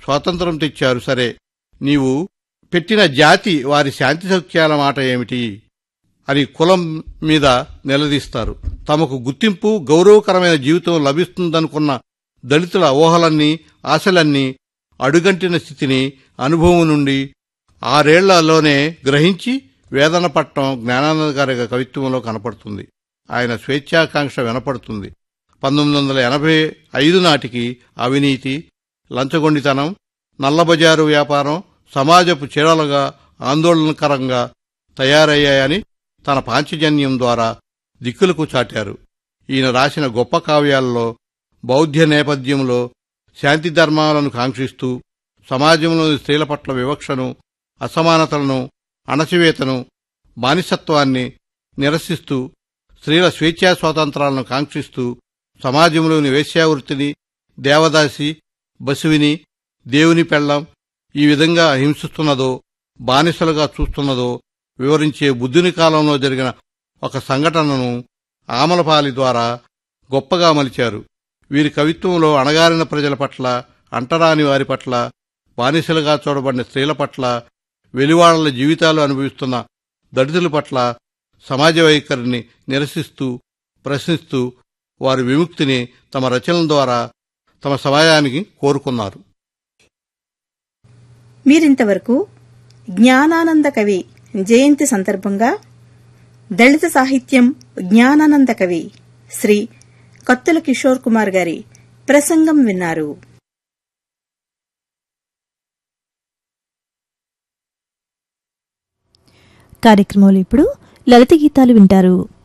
స్వాతంత్రం తెచ్చారు సరే నీవు పెట్టిన జాతి వారి శాంతి సౌఖ్యాల మాట ఏమిటి అని కులం మీద నిలదీస్తారు తమకు గుర్తింపు గౌరవకరమైన జీవితం లభిస్తుందనుకున్న దళితుల ఊహలన్నీ ఆశలన్నీ అడుగంటిన స్థితిని అనుభవం నుండి ఆరేళ్లలోనే గ్రహించి వేదన పట్టం జ్ఞానానంద గారి కవిత్వంలో కనపడుతుంది ఆయన స్వేచ్ఛాకాంక్ష వినపడుతుంది పంతొమ్మిది వందల ఎనభై ఐదు నాటికి అవినీతి లంచగొండితనం నల్లబజారు వ్యాపారం సమాజపు చీరలుగా ఆందోళనకరంగా తయారయ్యాయని తన పాంచజన్యం ద్వారా దిక్కులకు చాటారు ఈయన రాసిన గొప్ప కావ్యాల్లో బౌద్ధ నేపథ్యంలో శాంతి ధర్మాలను కాంక్షిస్తూ సమాజంలోని స్త్రీల పట్ల వివక్షను అసమానతలను అణచివేతను బానిసత్వాన్ని నిరసిస్తూ స్త్రీల స్వేచ్ఛా స్వాతంత్రాలను కాంక్షిస్తూ సమాజంలోని వేశ్యావృత్తిని దేవదాసి బసువిని దేవుని పెళ్ళం ఈ విధంగా హింసిస్తున్నదో బానిసలుగా చూస్తున్నదో వివరించే బుద్ధుని కాలంలో జరిగిన ఒక సంఘటనను ఆమలపాలి ద్వారా గొప్పగా మలిచారు వీరి కవిత్వంలో అణగారిన ప్రజల పట్ల అంటరాని వారి పట్ల బానిసలుగా చూడబడిన స్త్రీల పట్ల వెలివాళ్ల జీవితాలు అనుభవిస్తున్న దళితుల పట్ల సమాజ వైఖరిని నిరసిస్తూ ప్రశ్నిస్తూ వారి విముక్తిని తమ రచనల ద్వారా తమ సమాజానికి కోరుకున్నారు మీరింతవరకు జ్ఞానానంద కవి జయంతి సందర్భంగా దళిత సాహిత్యం జ్ఞానానంద కవి శ్రీ కత్తుల కిషోర్ కుమార్ గారి ప్రసంగం విన్నారు కార్యక్రమంలో ఇప్పుడు లలిత గీతాలు వింటారు